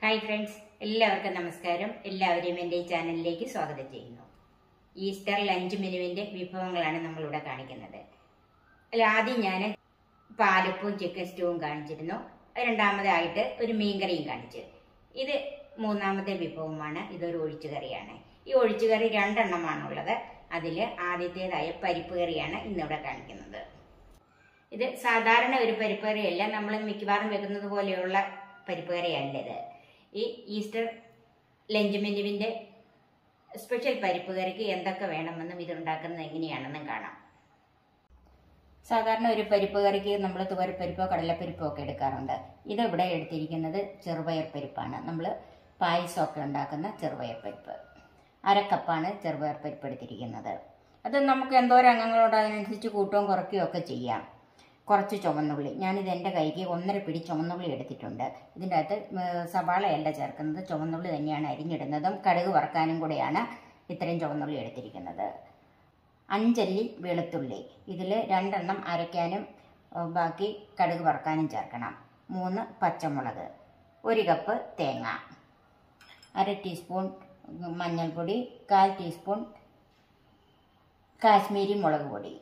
Hi friends എല്ലാവർക്കും നമസ്കാരം എല്ലാവരെയും എൻ്റെ ഈ ചാനലിലേക്ക് സ്വാഗതം ചെയ്യുന്നു ഈസ്റ്റർ ലഞ്ച് മെനുവിൻ്റെ വിഭവങ്ങളാണ് നമ്മളിവിടെ കാണിക്കുന്നത് അതിൽ ആദ്യം ഞാൻ പാലപ്പവും ചിക്കൻ സ്റ്റൂവും കാണിച്ചിരുന്നു രണ്ടാമതായിട്ട് ഒരു മീൻകറിയും കാണിച്ചു ഇത് മൂന്നാമത്തെ വിഭവമാണ് ഇതൊരു ഒഴിച്ചുകറിയാണ് ഈ ഒഴിച്ചുകറി രണ്ടെണ്ണമാണുള്ളത് അതിൽ ആദ്യത്തേതായ പരിപ്പ് കറിയാണ് ഇന്നിവിടെ കാണിക്കുന്നത് ഇത് സാധാരണ ഒരു പരിപ്പ് കറിയല്ല നമ്മൾ മിക്കവാറും വെക്കുന്നത് പോലെയുള്ള പരിപ്പ് കറിയല്ല ഇത് ഈ ഈസ്റ്റർ ലഞ്ച് മെനുവിൻ്റെ സ്പെഷ്യൽ പരിപ്പ് കറിക്ക് എന്തൊക്കെ വേണമെന്നും ഇതുണ്ടാക്കുന്നത് എങ്ങനെയാണെന്നും കാണാം സാധാരണ ഒരു പരിപ്പ് കറിക്ക് നമ്മൾ തുവരപ്പരിപ്പോ കടലപ്പരിപ്പോ ഒക്കെ എടുക്കാറുണ്ട് ഇത് ഇവിടെ എടുത്തിരിക്കുന്നത് ചെറുപയർ പരിപ്പാണ് നമ്മൾ പായസമൊക്കെ ഉണ്ടാക്കുന്ന ചെറുപയർ പരിപ്പ് അരക്കപ്പാണ് ചെറുപയർ പരിപ്പ് എടുത്തിരിക്കുന്നത് അത് നമുക്ക് എന്തോരം അംഗങ്ങളുണ്ടോ അതിനനുസരിച്ച് കൂട്ടവും കുറയ്ക്കുകയും ഒക്കെ ചെയ്യാം കുറച്ച് ചുവന്നുള്ളി ഞാനിത് എൻ്റെ കൈക്ക് ഒന്നര പിടി ചുവന്നുള്ളി എടുത്തിട്ടുണ്ട് ഇതിൻ്റെ അകത്ത് ഏർ സവാളയല്ല ചേർക്കുന്നത് ചുവന്നുള്ളി തന്നെയാണ് അരിഞ്ഞിടുന്നതും കടുക് വറക്കാനും കൂടെയാണ് ഇത്രയും ചുവന്നുള്ളി എടുത്തിരിക്കുന്നത് അഞ്ചല്ലി വെളുത്തുള്ളി ഇതിൽ രണ്ടെണ്ണം അരയ്ക്കാനും ഏർ ബാക്കി കടുക് വറക്കാനും ചേർക്കണം മൂന്ന് പച്ചമുളക് ഒരു കപ്പ് തേങ്ങ അര ടീസ്പൂൺ മഞ്ഞൾപ്പൊടി കാൽ ടീസ്പൂൺ കാശ്മീരി മുളക് പൊടി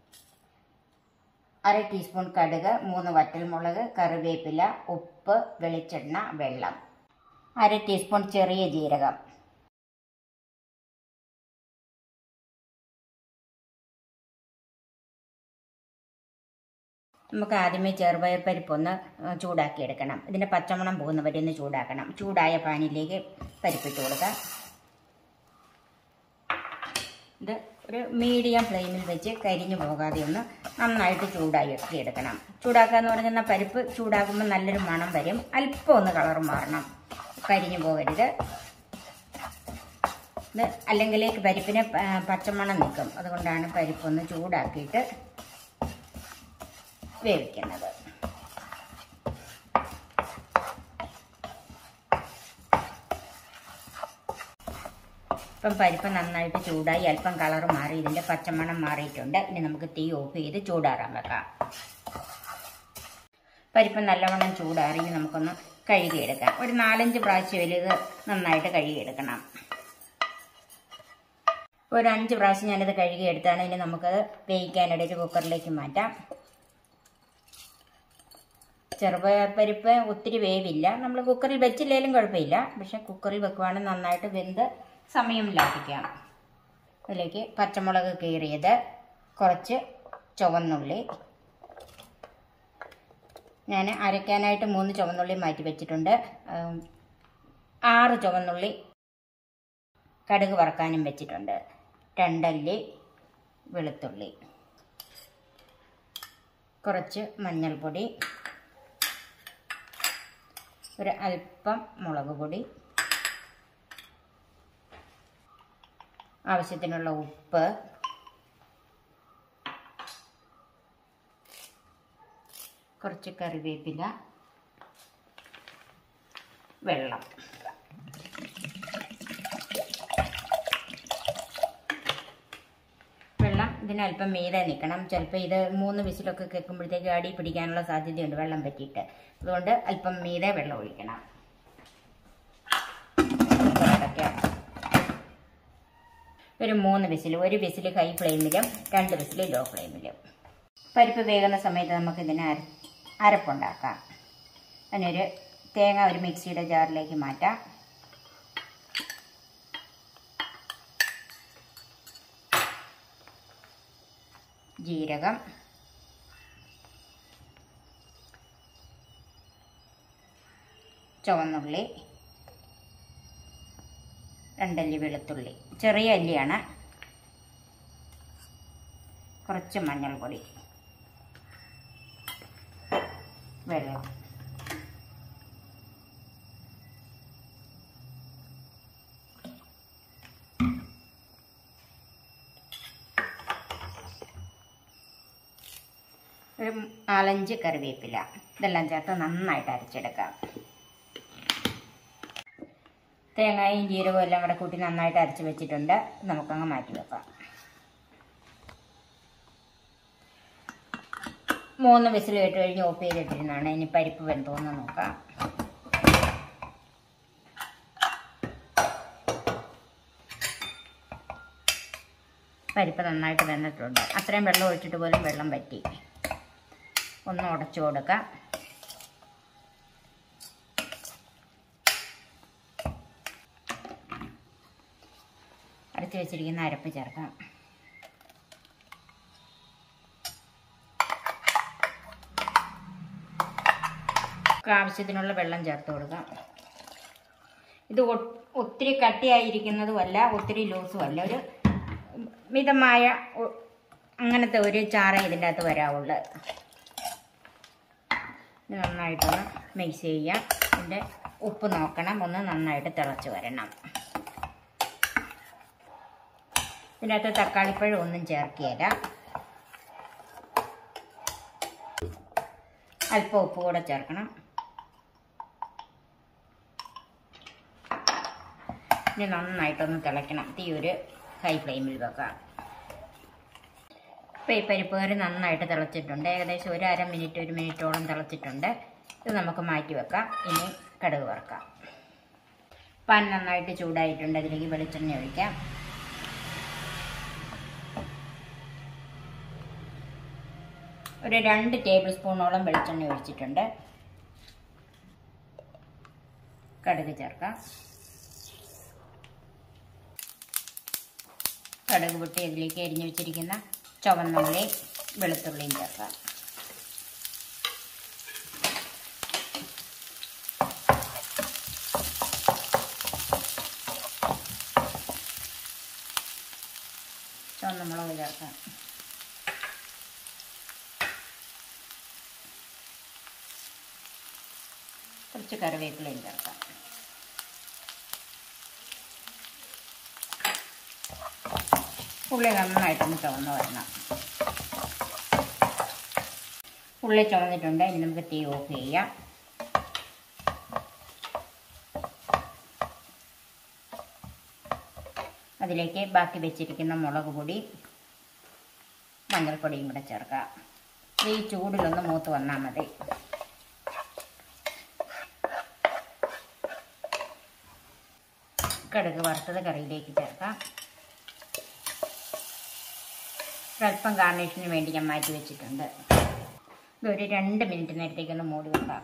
അര ടീസ്പൂൺ കടുക് മൂന്ന് വറ്റൽമുളക് കറിവേപ്പില ഉപ്പ് വെളിച്ചെണ്ണ വെള്ളം അര ടീസ്പൂൺ ചെറിയ ജീരകം നമുക്ക് ആദ്യമേ ചെറുപയർ പരിപ്പ് ഒന്ന് ചൂടാക്കി എടുക്കണം ഇതിൻ്റെ പച്ചമണം പോകുന്ന വരെ ഒന്ന് ചൂടാക്കണം ചൂടായ പാനിലേക്ക് പരിപ്പിട്ട് കൊടുക്കാം ഇത് ഒരു മീഡിയം ഫ്ലെയിമിൽ വെച്ച് കരിഞ്ഞു പോകാതെ ഒന്ന് നന്നായിട്ട് ചൂടാക്കി എടുക്കണം ചൂടാക്കുക എന്ന് പറഞ്ഞാൽ പരിപ്പ് ചൂടാക്കുമ്പോൾ നല്ലൊരു മണം വരും അല്പം ഒന്ന് കളർ മാറണം കരിഞ്ഞു പോകരുത് ഇത് അല്ലെങ്കിൽ പരിപ്പിന് പ- പച്ചമണം നിൽക്കും അതുകൊണ്ടാണ് പരിപ്പൊന്ന് ചൂടാക്കിയിട്ട് വേവിക്കുന്നത് ഇപ്പം പരിപ്പ് നന്നായിട്ട് ചൂടായി അല്പം കളർ മാറി ഇതിൻ്റെ പച്ചമണം മാറിയിട്ടുണ്ട് ഇനി നമുക്ക് തീ ഓഫ് ചെയ്ത് ചൂടാറാൻ വെക്കാം പരിപ്പ് നല്ലവണ്ണം ചൂടാറി ഇനി നമുക്കൊന്ന് കഴുകിയെടുക്കാം ഒരു നാലഞ്ച് പ്രാവശ്യം ഇത് നന്നായിട്ട് കഴുകിയെടുക്കണം ഒരു അഞ്ച് പ്രാവശ്യം ഞാനിത് കഴുകിയെടുത്താണ് ഇനി നമുക്കത് വേവിക്കാനിടയിൽ കുക്കറിലേക്ക് മാറ്റാം ചെറുപയർ പരിപ്പ് ഒത്തിരി വേവില്ല നമ്മൾ കുക്കറിൽ വെച്ചില്ലേലും കുഴപ്പമില്ല പക്ഷെ കുക്കറിൽ വെക്കുവാണെങ്കിൽ നന്നായിട്ട് വെന്ത് സമയം ലാഭിക്കാം അതിലേക്ക് പച്ചമുളക് കീറിയത് കുറച്ച് ചുവന്നുള്ളി ഞാൻ അരയ്ക്കാനായിട്ട് മൂന്ന് ചുവന്നുള്ളി മാറ്റി വെച്ചിട്ടുണ്ട് ഉം, ആറ് ചുവന്നുള്ളി കടുക് വറക്കാനും വെച്ചിട്ടുണ്ട് രണ്ടല്ലി വെളുത്തുള്ളി കുറച്ച് മഞ്ഞൾപ്പൊടി ഒരു അല്പം മുളക് പൊടി ആവശ്യത്തിനുള്ള ഉപ്പ് കുറച്ച് കറിവേപ്പില വെള്ളം വെള്ളം ഇതിന് അല്പം മീതെ നിൽക്കണം ചിലപ്പോൾ ഇത് മൂന്ന് വിസിലൊക്കെ കേൾക്കുമ്പോഴത്തേക്ക് അടി പിടിക്കാനുള്ള സാധ്യതയുണ്ട് വെള്ളം പറ്റിയിട്ട് അതുകൊണ്ട് അല്പം മീതെ വെള്ളം ഒഴിക്കണം അടയ്ക്കാം. ഒരു മൂന്ന് വിസിൽ ഒരു വിസിൽ ഹൈ ഫ്ലെയിമിലും രണ്ട് വിസിൽ ലോ ഫ്ലെയിമിലും പരിപ്പ് വേകുന്ന സമയത്ത് നമുക്ക് ഇതിന് അര അരപ്പുണ്ടാക്കാം അതിനൊരു തേങ്ങ ഒരു മിക്സിയുടെ ജാറിലേക്ക് മാറ്റാം ജീരകം ചുവന്നുള്ളി രണ്ടല്ലി വെളുത്തുള്ളി ചെറിയ അല്ലിയാണ് കുറച്ച് മഞ്ഞൾപ്പൊടി വെള്ളം ഒരു നാലഞ്ച് കറിവേപ്പില ഇതെല്ലാം ചേർത്ത് നന്നായിട്ട് അരച്ചെടുക്കാം തേങ്ങയും ജീരകവും എല്ലാം കൂടെ കൂട്ടി നന്നായിട്ട് അരച്ച് വെച്ചിട്ടുണ്ട് നമുക്കങ്ങ് മാറ്റി വെക്കാം മൂന്ന് വിസിൽ കേട്ട് കഴിഞ്ഞ് ഓഫ് ചെയ്തിട്ടിരുന്നാണ് ഇനി പരിപ്പ് വെന്തോന്ന് നോക്കാം പരിപ്പ് നന്നായിട്ട് വെന്തിട്ടുണ്ട് അത്രയും വെള്ളം ഒഴിച്ചിട്ട് പോലും വെള്ളം പറ്റി ഒന്ന് ഉടച്ചു കൊടുക്കാം അരച്ച് വെച്ചിരിക്കുന്ന അരപ്പ് ചേർക്കാം ആവശ്യത്തിനുള്ള വെള്ളം ചേർത്ത് കൊടുക്കാം ഇത് ഒ- ഒത്തിരി കട്ടിയായിരിക്കുന്നതുമല്ല ഒത്തിരി ലൂസും അല്ല ഒരു മിതമായ ഒ- അങ്ങനത്തെ ഒരു ചാറ ഇതിൻ്റെ അകത്ത് വരാവുള്ളൂ ഇത് നന്നായിട്ടൊന്ന് മിക്സ് ചെയ്യാം ഇതിൻ്റെ ഉപ്പ് നോക്കണം ഒന്ന് നന്നായിട്ട് തിളച്ച് വരണം ഇതിനകത്ത് തക്കാളിപ്പഴം ഒന്നും ചേർക്കുകയില്ല അല്പം ഉപ്പ് കൂടെ ചേർക്കണം ഇനി നന്നായിട്ടൊന്ന് തിളയ്ക്കണം തീ ഒരു ഹൈ ഫ്ലെയിമിൽ വെക്കാം ഇപ്പോൾ ഈ പരിപ്പ് കറി നന്നായിട്ട് തിളച്ചിട്ടുണ്ട് ഏകദേശം ഒരു അര മിനിറ്റ് ഒരു മിനിറ്റോളം തിളച്ചിട്ടുണ്ട് ഇത് നമുക്ക് മാറ്റി വെക്കാം ഇനി കടുക് വറക്കാം പാൻ നന്നായിട്ട് ചൂടായിട്ടുണ്ട് അതിലേക്ക് വെളിച്ചെണ്ണ ഒഴിക്കാം ഒരു രണ്ട് ടേബിൾ സ്പൂണോളം വെളിച്ചെണ്ണ ഒഴിച്ചിട്ടുണ്ട് കടുക് ചേർക്കാം കടുക് പൊട്ടി ഇതിലേക്ക് എരിഞ്ഞു വെച്ചിരിക്കുന്ന ചുവന്നുള്ളി വെളുത്തുള്ളിയും ചേർക്കാം ചുവന്ന മുളക് ചേർക്കാം കുറച്ച് കറിവേപ്പിലയും ചേർക്കാം ഉള്ളി നന്നായിട്ടൊന്ന് ചുവന്ന് വരണം ഉള്ളി ചുവന്നിട്ടുണ്ട് ഇനി നമുക്ക് തീ ഓഫ് ചെയ്യാം അതിലേക്ക് ബാക്കി വെച്ചിരിക്കുന്ന മുളക് പൊടി മഞ്ഞൾപ്പൊടിയും കൂടെ ചേർക്കാം ഈ ചൂടിലൊന്ന് മൂത്ത് വന്നാൽ മതി കടുക് വറുത്തത് കറിയിലേക്ക് ചേർക്കാം ഒരല്പം ഗാർണിഷിന് വേണ്ടി ഞാൻ മാറ്റി വെച്ചിട്ടുണ്ട് ഇതൊരു രണ്ട് മിനിറ്റ് നേരത്തേക്കൊന്ന് മൂടി വെക്കാം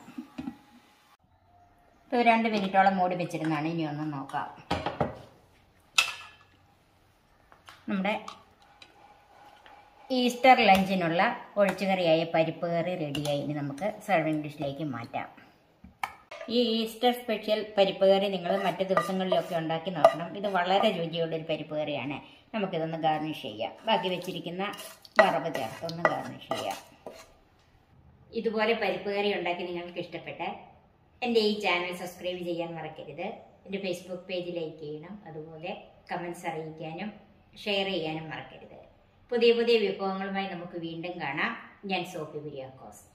ഇത് ഒരു രണ്ട് മിനിറ്റോളം മൂടി വെച്ചിരുന്നാണ് ഇനി ഒന്ന് നോക്കാം നമ്മുടെ ഈസ്റ്റർ ലഞ്ചിനുള്ള ഒഴിച്ചുകറിയായ പരിപ്പ് കറി റെഡിയായി ഇനി നമുക്ക് സർവിങ് ഡിഷിലേക്ക് മാറ്റാം ഈ ഈസ്റ്റർ സ്പെഷ്യൽ പരിപ്പ് കറി നിങ്ങൾ മറ്റു ദിവസങ്ങളിലൊക്കെ ഉണ്ടാക്കി നോക്കണം ഇത് വളരെ രുചിയുള്ളൊരു പരിപ്പ് കറിയാണ് നമുക്കിതൊന്ന് ഗാർണിഷ് ചെയ്യാം ബാക്കി വെച്ചിരിക്കുന്ന വറവ് ചേർത്ത് ഒന്ന് ഗാർണിഷ് ചെയ്യാം ഇതുപോലെ പരിപ്പ് കറി ഉണ്ടാക്കി നിങ്ങൾക്ക് ഇഷ്ടപ്പെട്ട എൻ്റെ ഈ ചാനൽ സബ്സ്ക്രൈബ് ചെയ്യാൻ മറക്കരുത് എൻ്റെ ഫേസ്ബുക്ക് പേജ് ലൈക്ക് ചെയ്യണം അതുപോലെ കമൻസ് അറിയിക്കാനും ഷെയർ ചെയ്യാനും മറക്കരുത് പുതിയ പുതിയ വിഭവങ്ങളുമായി നമുക്ക് വീണ്ടും കാണാം ഞാൻ സോഫി കുര്യാക്കോസ്